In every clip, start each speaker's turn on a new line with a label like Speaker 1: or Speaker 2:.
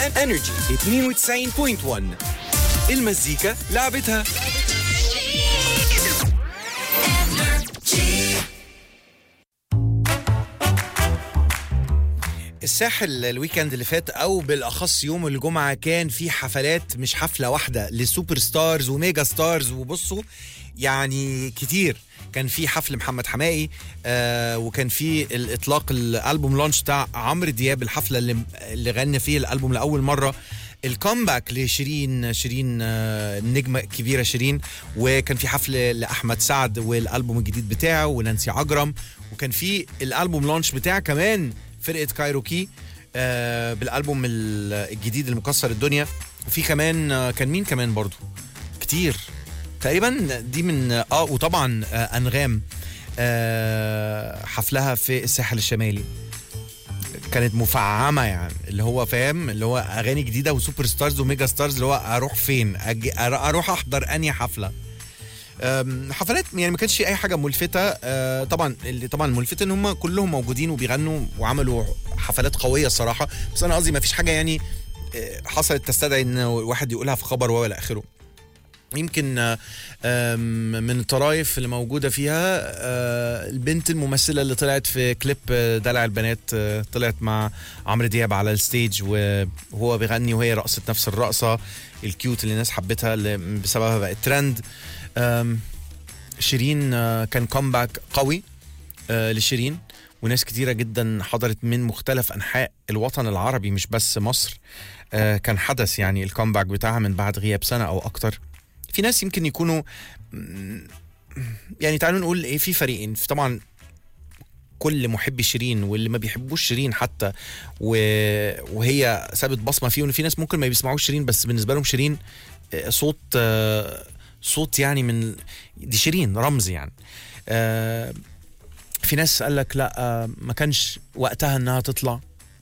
Speaker 1: انرجي 92.1 المزيكا لعبتها
Speaker 2: الساحل الويكند اللي فات او بالاخص يوم الجمعه كان في حفلات مش حفله واحده لسوبر ستارز وميجا ستارز وبصوا يعني كتير كان في حفل محمد حمائي آه وكان في الاطلاق الالبوم لانش بتاع عمرو دياب الحفله اللي اللي غنى فيه الالبوم لاول مره الكومباك لشيرين شيرين آه، النجمه الكبيره شيرين وكان في حفل لاحمد سعد والالبوم الجديد بتاعه ونانسي عجرم وكان في الالبوم لانش بتاع كمان فرقه كايروكي آه بالالبوم ال- الجديد اللي مكسر الدنيا وفي كمان آه كان مين كمان برضو كتير تقريبا دي من اه وطبعا آه انغام آه حفلها في الساحل الشمالي كانت مفعمه يعني اللي هو فاهم اللي هو اغاني جديده وسوبر ستارز وميجا ستارز اللي هو اروح فين أجي أر- اروح احضر انهي حفله أم، حفلات يعني ما كانش اي حاجه ملفته أه، طبعا اللي طبعا ملفت ان هم كلهم موجودين وبيغنوا وعملوا حفلات قويه الصراحه بس انا قصدي ما فيش حاجه يعني أه، حصلت تستدعي ان الواحد يقولها في خبر والى اخره يمكن آه، آم، من الطرايف اللي موجودة فيها آه، البنت الممثلة اللي طلعت في كليب آه، دلع البنات آه، طلعت مع عمرو دياب على الستيج وهو بيغني وهي رقصت نفس الرقصة الكيوت اللي الناس حبتها اللي بسببها بقت ترند آم، شيرين آه، كان كومباك قوي آه، لشيرين وناس كتيرة جدا حضرت من مختلف أنحاء الوطن العربي مش بس مصر آه، كان حدث يعني الكومباك بتاعها من بعد غياب سنة أو أكتر في ناس يمكن يكونوا مم، يعني تعالوا نقول ايه في فريقين في طبعا كل محبي شيرين واللي ما بيحبوش شيرين حتى و... وهي سابت بصمه فيه وان في ناس ممكن ما بيسمعوش شيرين بس بالنسبه لهم شيرين آه، صوت آه، صوت يعني من دي شيرين رمز يعني آه، في ناس قال لك لا آه، ما كانش وقتها انها تطلع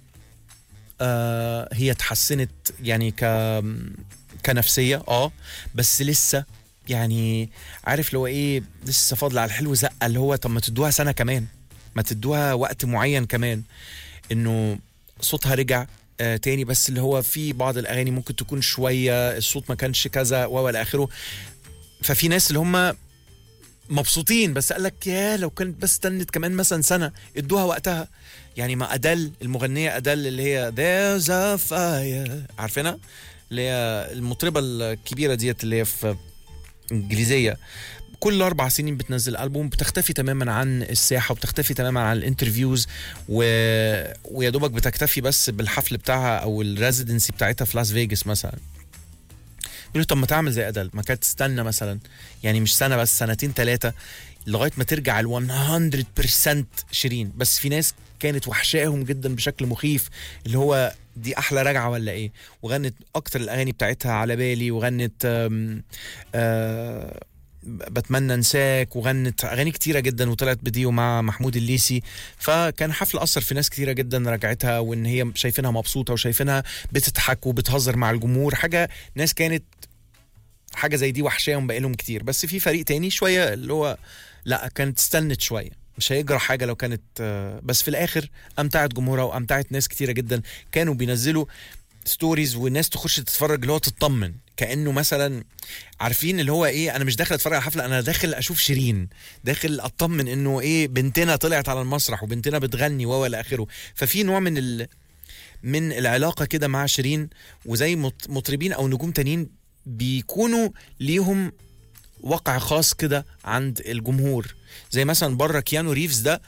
Speaker 2: آه، هي اتحسنت يعني ك كنفسيه اه بس لسه يعني عارف اللي هو ايه لسه فاضل على الحلو زقه اللي هو طب ما تدوها سنه كمان ما تدوها وقت معين كمان انه صوتها رجع آه تاني بس اللي هو في بعض الاغاني ممكن تكون شويه الصوت ما كانش كذا و الى اخره ففي ناس اللي هم مبسوطين بس قال لك يا لو كانت بس استنت كمان مثلا سنه ادوها وقتها يعني ما ادل المغنيه ادل اللي هي there's a fire عارفينها اللي هي المطربه الكبيره ديت اللي هي في انجليزيه كل اربع سنين بتنزل البوم بتختفي تماما عن الساحه وبتختفي تماما عن الانترفيوز و... ويا دوبك بتكتفي بس بالحفل بتاعها او الريزيدنسي بتاعتها في لاس فيجاس مثلا يقولوا طب ما تعمل زي ادل ما كانت تستنى مثلا يعني مش سنه بس سنتين ثلاثه لغايه ما ترجع ال 100% شيرين بس في ناس كانت وحشاهم جدا بشكل مخيف اللي هو دي احلى رجعه ولا ايه وغنت اكتر الاغاني بتاعتها على بالي وغنت آم، آه بتمنى انساك وغنت اغاني كتيره جدا وطلعت بديو مع محمود الليسي فكان حفل اثر في ناس كتيره جدا رجعتها وان هي شايفينها مبسوطه وشايفينها بتضحك وبتهزر مع الجمهور حاجه ناس كانت حاجه زي دي وحشاهم بقالهم كتير بس في فريق تاني شويه اللي هو لا كانت استنت شويه مش هيجرى حاجه لو كانت آه، بس في الاخر امتعت جمهورها وامتعت ناس كتيره جدا كانوا بينزلوا ستوريز والناس تخش تتفرج اللي هو تطمن كانه مثلا عارفين اللي هو ايه انا مش داخل اتفرج على حفله انا داخل اشوف شيرين داخل اطمن انه ايه بنتنا طلعت على المسرح وبنتنا بتغني و الى اخره ففي نوع من ال من العلاقه كده مع شيرين وزي مط- مطربين او نجوم تانيين بيكونوا ليهم وقع خاص كده عند الجمهور زي مثلا بره كيانو ريفز ده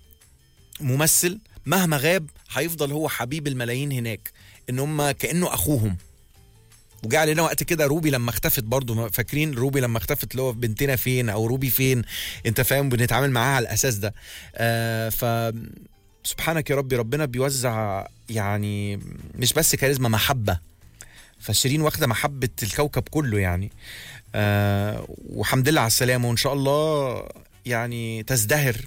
Speaker 2: ممثل مهما غاب هيفضل هو حبيب الملايين هناك ان هم كانه اخوهم وجا علينا وقت كده روبي لما اختفت برضو فاكرين روبي لما اختفت اللي هو بنتنا فين او روبي فين انت فاهم بنتعامل معاها على الاساس ده آه ف سبحانك يا ربي ربنا بيوزع يعني مش بس كاريزما محبه فشيرين واخده محبه الكوكب كله يعني آه وحمد لله على السلامه وان شاء الله يعني تزدهر